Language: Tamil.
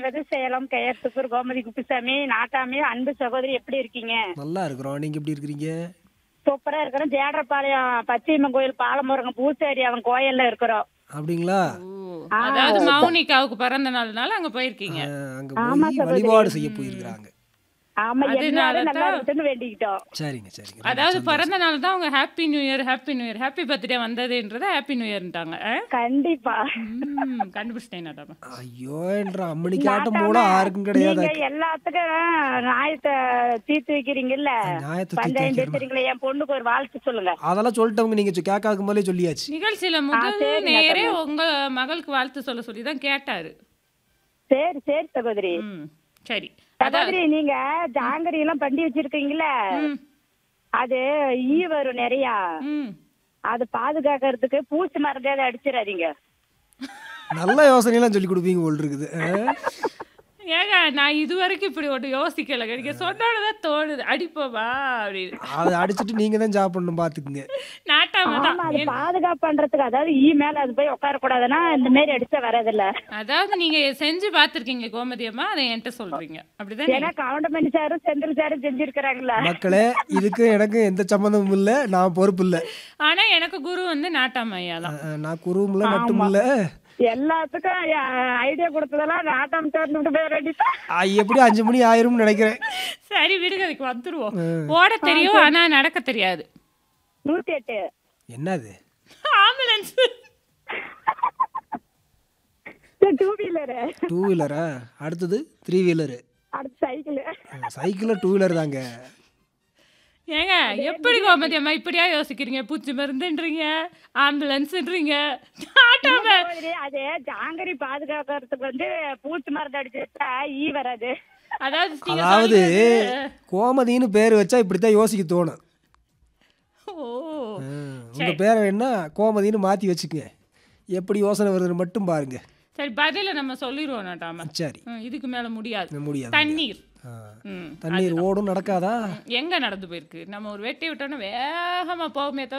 அணிவது சேலம் கயத்துப்பூர் கோமதி குப்புசாமி நாட்டாமி அன்பு சகோதரி எப்படி இருக்கீங்க நல்லா இருக்கிறோம் நீங்க எப்படி இருக்கிறீங்க சூப்பரா இருக்கிறோம் ஜேடரபாளையம் பச்சையம்மன் கோயில் பாலமுருகன் பூசாரி அவன் கோயில்ல இருக்கிறோம் அப்படிங்களா ஓ, அதாவது மௌனிகாவுக்கு பிறந்த நாள்னால அங்க போயிருக்கீங்க அஹ், அங்க போய் வழிபாடு செய்ய போயிருக்கிறாங்க ஆமா அதனால எல்லாரும் நல்லா தான் இருக்குன்னு வேண்டிக்கிட்டோம் சரிங்க சரிங்க அதாவது பிறந்த நாள் தான் அவங்க happy new year happy new year happy birthday வந்ததுன்றத ஹாப்பி நியூ இயர்ன்ட்டாங்க கண்டிப்பா ம், கண்டுபிடிச்சிட்டேன் நாட்டாம ஐயோ என்ற அம்மணிக்காட்டம் போல யாருக்கும் கிடையாது நீங்க எல்லாத்துக்கும் நியாயத்தை தீர்த்து வைக்கிறீங்கல்ல நியாயத்தை தீர்த்து பஞ்சாயத்து வைக்கிறோமா? பேசுறீங்களே என் பொண்ணுக்கு ஒரு வாழ்த்து சொல்லுங்க அதெல்லாம் சொல்லிட்டவங்க நீங்க சொ- கேட்காதுக்கு முதலே சொல்லியாச்சு நிகழ்ச்சியில முதல் நேரே உங்க மகளுக்கு வாழ்த்து சொல்ல சொல்லி தான் கேட்டாரு சரி சரி சகோதரி ம் சரி சகோதரி நீங்க ஜாங்கிரி எல்லாம் பண்ணி வச்சிருக்கீங்கல்ல ம், அது ஈ வரும் நிறையா ம் அது பாதுகாக்கிறதுக்கு பூச்சி மருந்து அதை அடிச்சிடாதீங்க நல்ல யோசனையெல்லாம் சொல்லி கொடுப்பீங்க போல் இருக்குது அஹ். ஏங்க நான் இது வரைக்கும் இப்படி ஒன்று யோசிக்கல நீங்க சொன்னாலதான் தோணுது அடிப்போமா அப்படின்னு அதை அடிச்சிட்டு நீங்க தான் சாப்பிடணும் பாத்துக்குங்க நாட்டாம தான் ஆமா அது பாதுகாப்பு பண்றதுக்கு அதாவது ஈ மேல அது போய் உட்கார கூடாதுன்னா இந்த மாதிரி அடிச்சா வர்றதில்ல அதாவது நீங்க செஞ்சு பார்த்திருக்கீங்க கோமதி அம்மா அதை என்கிட்ட சொல்றீங்க அப்படிதானே ஏன்னா கவுண்டமணி சாரும் செந்தில் சாரும் செஞ்சிருக்கிறாங்களா மக்களே இதுக்கு எனக்கு எந்த சம்மந்தமும் இல்லை நான் பொறுப்பு இல்லை ஆனா எனக்கு குரு வந்து நாட்டாம ஐயா தான் நான் குருவும் இல்லை நட்டும் இல்லை எல்லாத்துக்கும் ஐடியா கொடுத்ததெல்லாம் நாட்டம் திறந்துட்டு போய் வேண்டியதா எப்படி அஞ்சு மணி ஆயிரும்னு நினைக்கிறேன் சரி விடுங்க அதுக்கு வந்துருவோம் ஓட தெரியும் ஆனா நடக்க தெரியாது நூத்தி எட்டு என்னது ஆம்புலன்ஸ் டூ வீலரு டூ வீலரா அடுத்தது த்ரீ வீலரு அடுத்து சைக்கிள் சைக்கிளில் டூ வீலர் தாங்க ஏங்க எப்படி கோமதி அம்மா இப்படியா யோசிக்கிறீங்க பூச்சி மருந்துன்றீங்க ஆம்புலன்ஸ்ன்றீங்க நாட்டாம அது ஜாங்கரி பாதுகாக்கிறதுக்கு வந்து பூச்சி மருந்து அடிச்சுட்டா ஈ வராது அதாவது நீங்க அதாவது சொல்றது- கோமதின்னு பேர் வச்சா இப்படித்தான் யோசிக்க தோணும் ஓ ம், உங்க பேரை வேணா கோமதின்னு மாத்தி வச்சுக்கங்க எப்படி யோசனை வருதுன்னு மட்டும் பாருங்க சரி பதில நம்ம சொல்லிடுவோம் நாட்டாம சரி ம், இதுக்கு மேல முடியாது முடியாது தண்ணீர் ஆ. ம் தண்ணீர் ஓடும் நடக்காதா எங்க நடந்து போயிருக்கு நம்ம ஒரு வெட்டி விட்டோம்னா வேகமா போகுமே தவிர